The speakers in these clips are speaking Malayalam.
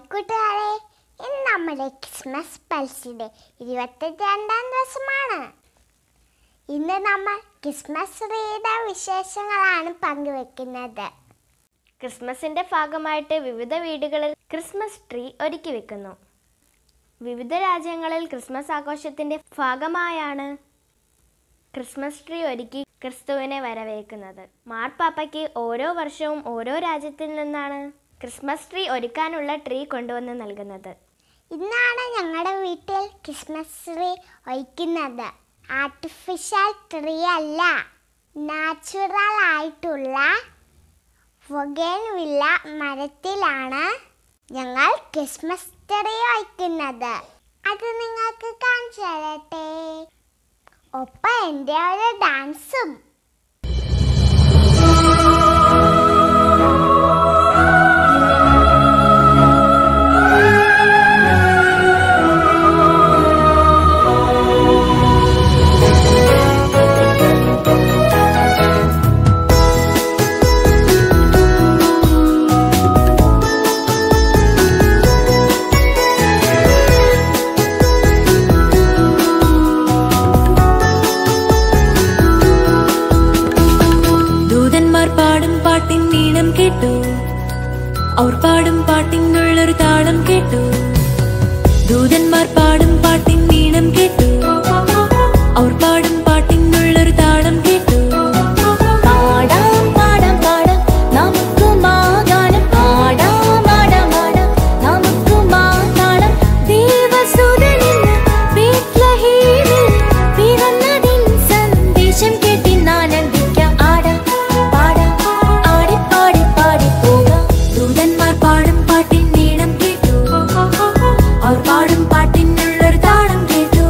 കൂട്ടുകാരെ ഇന്ന് നമ്മുടെ ക്രിസ്മസ് പൾസിന്റെ ഇരുപത്തിരണ്ടാം ദിവസമാണ് ഇന്ന് നമ്മൾ ക്രിസ്മസ് ട്രീയുടെ വിശേഷങ്ങളാണ് പങ്കുവെക്കുന്നത് ക്രിസ്മസിന്റെ ഭാഗമായിട്ട് വിവിധ വീടുകളിൽ ക്രിസ്മസ് ട്രീ ഒരുക്കി വെക്കുന്നു വിവിധ രാജ്യങ്ങളിൽ ക്രിസ്മസ് ആഘോഷത്തിന്റെ ഭാഗമായാണ് ക്രിസ്മസ് ട്രീ ഒരുക്കി ക്രിസ്തുവിനെ വരവേൽക്കുന്നത് മാർപ്പാപ്പയ്ക്ക് ഓരോ വർഷവും ഓരോ രാജ്യത്തിൽ നിന്നാണ് ക്രിസ്മസ് ട്രീ ഒരുക്കാനുള്ള ട്രീ കൊണ്ടുവന്ന് നൽകുന്നത് ഇന്നാണ് ഞങ്ങളുടെ വീട്ടിൽ ക്രിസ്മസ് ട്രീ ഒഴിക്കുന്നത് ആർട്ടിഫിഷ്യൽ ട്രീ അല്ല നാച്ചുറൽ ആയിട്ടുള്ള വില്ല മരത്തിലാണ് ഞങ്ങൾ ക്രിസ്മസ് ട്രീ ഒഴിക്കുന്നത് അത് നിങ്ങൾക്ക് കാണിച്ചു തരട്ടെ ഒപ്പം എൻ്റെ ഒരു ഡാൻസും ദൂതന്മാർ പാടും പാട്ടിൻ നീളം കേട്ടു അവർ പാടും പാട്ടിനുള്ളൊരു താളം കേട്ടു ദൂതന്മാർ പാടും പാട്ടിൻ നീളം കേട്ടു അവർ പാടും പാട്ടിനുള്ളൊരു താളം കേട്ടു പാടാം പാടാം പാടാം നമുക്ക് മാഗാനം പാടാം പാടാം പാടാം നമുക്ക് മാതാളം ദേവസുതനിന്ന് ബേത്ലഹേമിൽ പിറന്നതിൻ സന്ദേശം കേട്ടിന്നാനന്ദിക്കാം ആടാം പാടാം ആടി പാടി പാടി പോകാം ദൂതന്മാർ പാടും പാട്ടിൻ നീളം കേട്ടു അവർ പാടും പാട്ടിനുള്ളൊരു താളം കേട്ടു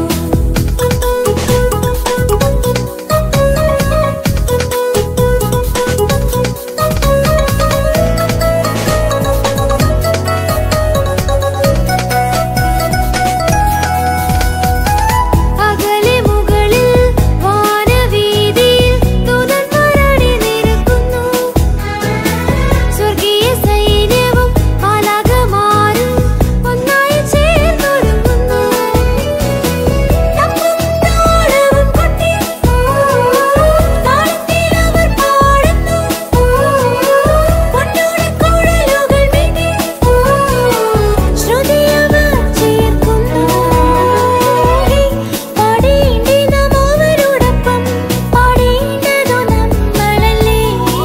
അകലെ മുകളിൽ വാനവീതിയിൽ ദൂതന്മാരടി നിരക്കുന്നു സ്വർഗീയ സൈന്യവും മാലാഖമാരും ഒന്നായി ചേർന്നൊരുങ്ങുന്നു തപ്പും താളവും കൊട്ടി താളത്തിൽ അവർ പാടുന്നു പൊന്നോടെ കുഴലുകൾ മീട്ടി ശ്രുതി അവർ ചേർക്കുന്നു പാടേണ്ടി നാം അവരോടൊപ്പം പാടേണ്ടതു നമ്മളല്ലേ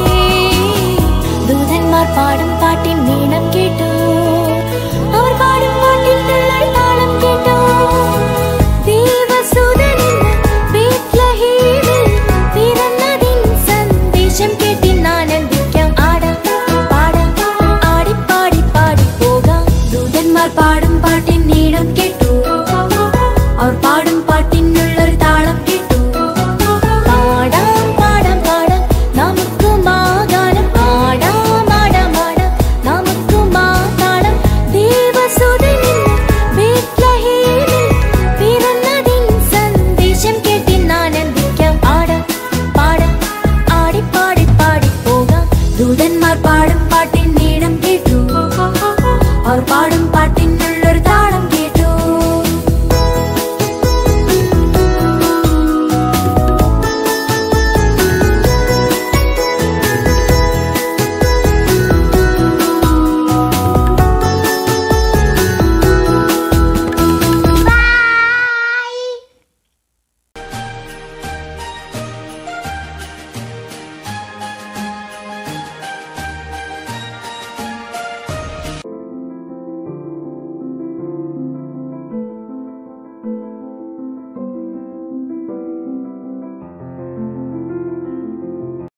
ദൂതന്മാർ പാടും പാട്ടിൻ നീളം കേട്ടു അവർ പാടും പാട്ടിൻ തുള്ളൽ താളം കേട്ടു ദേവസുതനിന്ന് ബേത്ലഹേമിൽ പിറന്നതിൻ സന്ദേശം കേട്ടിന്നാനന്ദിക്കാം ആടാം പാടാം ആടി പാടി പാടി പോകാം ദൂതന്മാർ പാടും പാട്ടിൻ നീളം കേട്ടു അവർ പാടും പാട്ടിനുള്ളൊരു താളം കേട്ടു പാടാം പാടാം പാടാം നമുക്ക് മാഗാനം പാടാം പാടാം പാടാം നമുക്ക് മാതാളം ദേവസുതനിന്ന് ബേത്ലഹേമിൽ പിറന്നതിൻ സന്ദേശം കേട്ടിന്നാനന്ദിക്കാം ആടാം പാടാം ആടി പാടി പാടി പോകാം ദൂതന്മാർ പാടും പാട്ടിൻ നീളം കേട്ടു അവർ പാടും പാട്ടിൻ